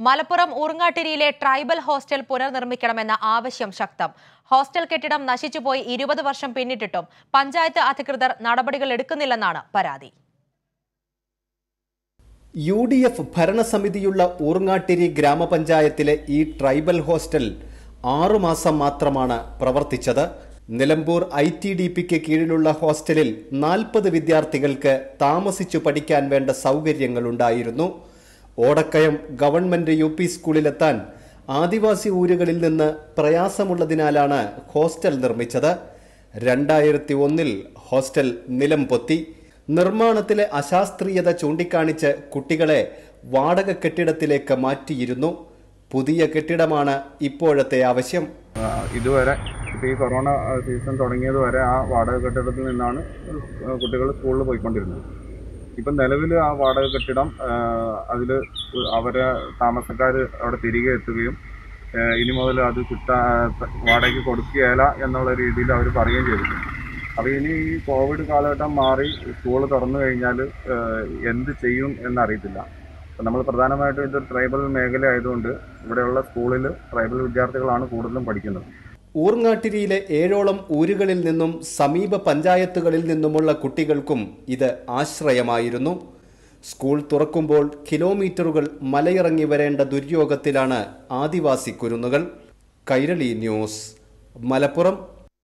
മലപ്പുറം ഊർങ്ങാട്ടിരിയിലെ tribal hostel പുനർനിർമ്മിക്കണമെന്ന ആവശ്യം ശക്തം ഹോസ്റ്റൽ കെട്ടിടം നശിച്ചുപോയി ഇരുപത് വർഷം പിന്നിട്ടിട്ടും പഞ്ചായത്ത് അധികൃതർ നടപടികൾ എടുക്കുന്നില്ലെന്നാണ് പരാതി യു ഡി എഫ് ഭരണസമിതിയുള്ള ഊർങ്ങാട്ടിരി ഗ്രാമപഞ്ചായത്തിലെ ഈ ട്രൈബൽ ഹോസ്റ്റൽ ആറുമാസം മാത്രമാണ് പ്രവർത്തിച്ചത് നിലമ്പൂർ ഐ ടി ഡി പിക്ക് കീഴിലുള്ള ഹോസ്റ്റലിൽ നാൽപ്പത് വിദ്യാർത്ഥികൾക്ക് താമസിച്ചു പഠിക്കാൻ വേണ്ട സൗകര്യങ്ങളുണ്ടായിരുന്നു ഓടക്കയം ഗവൺമെന്റ് യു പി സ്കൂളിലെത്താൻ ആദിവാസി ഊരുകളിൽ നിന്ന് പ്രയാസമുള്ളതിനാലാണ് ഹോസ്റ്റൽ നിർമ്മിച്ചത് രണ്ടായിരത്തി ഒന്നിൽ ഹോസ്റ്റൽ നിലം പൊത്തി നിർമ്മാണത്തിലെ അശാസ്ത്രീയത ചൂണ്ടിക്കാണിച്ച് കുട്ടികളെ വാടക കെട്ടിടത്തിലേക്ക് മാറ്റിയിരുന്നു പുതിയ കെട്ടിടമാണ് ഇപ്പോഴത്തെ ആവശ്യം ആ, ഇതുവരെ ഇപ്പോൾ ഈ കൊറോണ സീസൺ തുടങ്ങിയത് വരെ ആ വാടക കെട്ടിടത്തിൽ നിന്നാണ് കുട്ടികൾ സ്കൂളിൽ പോയിക്കൊണ്ടിരുന്നത് ഇപ്പം നിലവിൽ ആ വാടക കെട്ടിടം അതിൽ അവരെ താമസക്കാർ അവിടെ തിരികെ എത്തുകയും ആ, ഇനി മുതൽ അത് കിട്ടാ വാടകയ്ക്ക് കൊടുക്കുകയില്ല എന്നുള്ള രീതിയിൽ അവർ പറയുകയും ചെയ്തിട്ടുണ്ട് അപ്പോൾ ഇനി ഈ കോവിഡ് കാലഘട്ടം മാറി സ്കൂൾ തുറന്നു കഴിഞ്ഞാൽ എന്ത് ചെയ്യും എന്നറിയത്തില്ല അപ്പം നമ്മൾ പ്രധാനമായിട്ടും ഇതൊരു ട്രൈബൽ മേഖല ആയതുകൊണ്ട് ഇവിടെയുള്ള സ്കൂളിൽ ട്രൈബൽ വിദ്യാർത്ഥികളാണ് കൂടുതലും പഠിക്കുന്നത് ഊർങ്ങാട്ടിരിയിലെ ഏഴോളം ഊരുകളിൽ നിന്നും സമീപ പഞ്ചായത്തുകളിൽ നിന്നുമുള്ള കുട്ടികൾക്കും ഇത് ആശ്രയമായിരുന്നു സ്കൂൾ തുറക്കുമ്പോൾ കിലോമീറ്ററുകൾ മലയിറങ്ങി വരേണ്ട ദുര്യോഗത്തിലാണ് ആദിവാസി കുരുന്നുകൾ കൈരളി ന്യൂസ് മലപ്പുറം